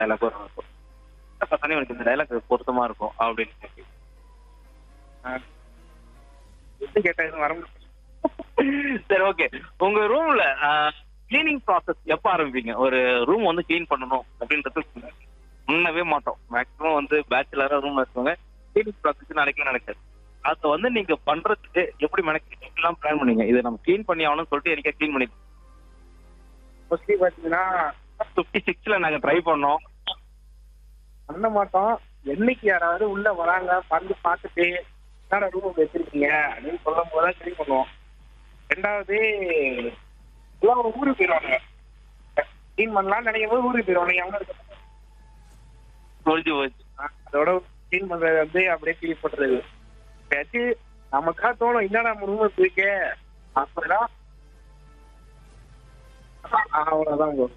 Dialogue வரும் பார்த்தாலே எனக்கு இந்த டைலாக் பொருத்தமா இருக்கும் அப்படின்னு சொல்லி. எப்படி கேட்டா எதுவும் வர முடியும் சரி ஓகே உங்க ரூம்ல கிளீனிங் ப்ராசஸ் எப்ப ஆரம்பிப்பீங்க ஒரு ரூம் வந்து க்ளீன் பண்ணணும் அப்படின்றது முன்னவே மாட்டோம் மேக்ஸிமம் வந்து பேச்சுலரா ரூம்ல இருக்கவங்க கிளீனிங் ப்ராசஸ் நடக்கவே நடக்காது அதை வந்து நீங்க பண்றதுக்கு எப்படி மெனக்கு எப்படிலாம் பிளான் பண்ணீங்க இதை நம்ம க்ளீன் பண்ணி ஆகணும்னு சொல்லிட்டு எனக்கு க்ளீன் பண்ணி மோஸ்ட்லி பாத்தீங்கன்னா ஃபிஃப்டி சிக்ஸ்ல நாங்க ட்ரை பண்ணோம் பண்ண மாட்டோம் என்னைக்கு யாராவது உள்ள வராங்க வந்து பார்த்துட்டு என்னடா ரூம் வச்சிருக்கீங்க அப்படின்னு சொல்லும் போது தான் கிளீன் பண்ணுவோம் ரெண்டாவது எல்லாம் ஊருக்கு போயிடுவாங்க க்ளீன் பண்ணலாம்னு நினைக்கும் போது ஊருக்கு போயிடுவாங்க எவனும் இருக்க மாட்டாங்க. முடிஞ்சு போச்சு அதோட க்ளீன் பண்றது வந்து அப்படியே க்ளீன் பண்றது எப்பயாச்சும் நமக்கா தோணும் என்ன நம்ம ரூம் இருக்கே அப்பதான் அவ்வளவுதான் bro.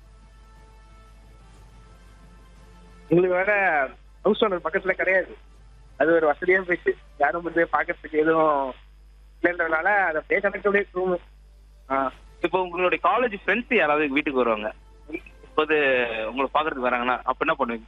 எங்களுக்கு வேற ஹவுஸ் ஓனர் பக்கத்துல கிடையாது அது ஒரு வசதியா போயிடுச்சு யாரும் வந்து பாக்கிறதுக்கு எதுவும் இல்லைன்றதுனால அதை அப்படியே கணக்கு ரூம் இப்போ உங்களுடைய காலேஜ் ஃப்ரெண்ட்ஸ் யாராவது வீட்டுக்கு வருவாங்க இப்போது உங்களை பாக்குறதுக்கு வராங்கன்னா அப்ப என்ன பண்ணுவீங்க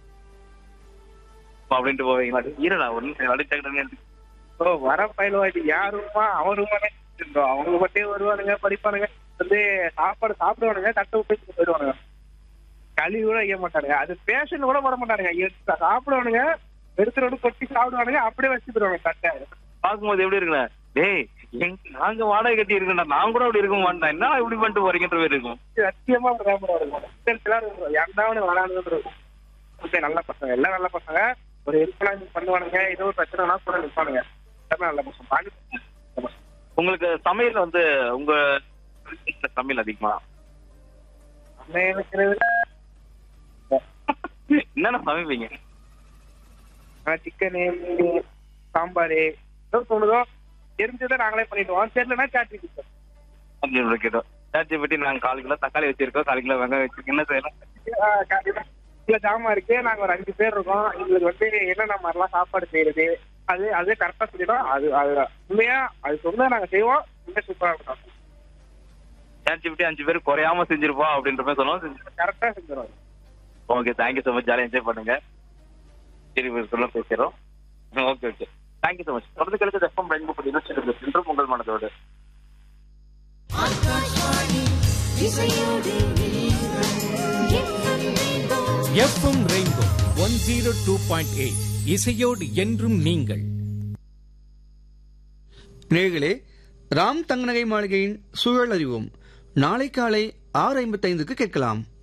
அப்ப அப்படின்ட்டு போவீங்களா ஈரடா ஒரு நிமிஷம் அடிச்சாக்கிட்டு ஓ வர பயிலுவாடி யார் ரூமா அவன் ரூமானே இருந்தோம் அவங்க மட்டும் வருவானுங்க படிப்பானுங்க வந்து சாப்பாடு சாப்பிடுவானுங்க தட்டை போய் போயிடுவானுங்க களி கூட வைக்க மாட்டானுங்க அது பேஷன் கூட போட மாட்டானுங்க எடுத்து சாப்பிடுவானுங்க எடுத்துட்டு வந்து கொட்டி சாப்பிடுவானுங்க அப்படியே வச்சு போயிடுவாங்க தட்டை பார்க்கும்போது எப்படி இருக்குண்ணா டேய் எங்க நாங்க வாடகை கட்டி இருக்கேன்டா நான் கூட அப்படி இருக்க மாட்டேன் என்ன இப்படி பண்ணிட்டு போறீங்கன்ற மாதிரி இருக்கும் சத்தியமா அப்படிதான் bro இருக்கும் யாருந்தான் வரானுங்க ஓகே நல்ல பசங்க எல்லாம் நல்ல பசங்க ஒரு ஹெல்ப்லாம் பண்ணுவானுங்க ஏதோ ஒரு பிரச்சனைனா கூட நிற்பானுங்க எல்லாமே நல்ல பசங்க பாக்க உங்களுக்கு சமையல் வந்து உங்க வீட்ல சமையல் அதிகமா சமையலுங்கிறதுல என்னென்ன சமைப்பீங்க சிக்கனு மீன் சாம்பார் ஏதோ தோணுதோ தெரிஞ்சதை நாங்களே பண்ணிடுவோம் தெரியலனா சாட்டி கொடுப்போம் அப்படின்னு கேட்டோம் சாட்சி பற்றி நாங்க கால் கிலோ தக்காளி வச்சிருக்கோம் கால் கிலோ வெங்காயம் வச்சிருக்கோம் என்ன செய்யலாம் இல்ல ஜாமா இருக்கு நாங்க ஒரு அஞ்சு பேர் இருக்கோம் எங்களுக்கு வந்து என்னென்ன மாதிரிலாம் சாப்பாடு செய்யறது அது அது கரெக்டா சொல்லிடும் அது அது உண்மையா அது சொன்னா நாங்க செய்வோம் உண்மையா சூப்பரா இருக்கும் சாட்சி பற்றி அஞ்சு பேர் குறையாம செஞ்சிருப்போம் அப்படின்ற மாதிரி சொல்லுவோம் கரெக்டா செஞ்சிடும் ஓகே தேங்க்யூ ஸோ மச் ஜாலியாக என்ஜாய் பண்ணுங்க சரி சொல்ல பேசுகிறோம் okay okay thank you so much தொடர்ந்து கிடைச்ச எஃப்எம் ரெயின்போ பற்றி நிகழ்ச்சி சென்று உங்கள் மனதோடு FM rainbow one zero two point eight இசையோடு என்றும் நீங்கள் நேர்களே ராம் தங்கநகை மாளிகையின் சூழல் அறிவோம் நாளை காலை ஆறு ஐம்பத்தைந்துக்கு கேட்கலாம்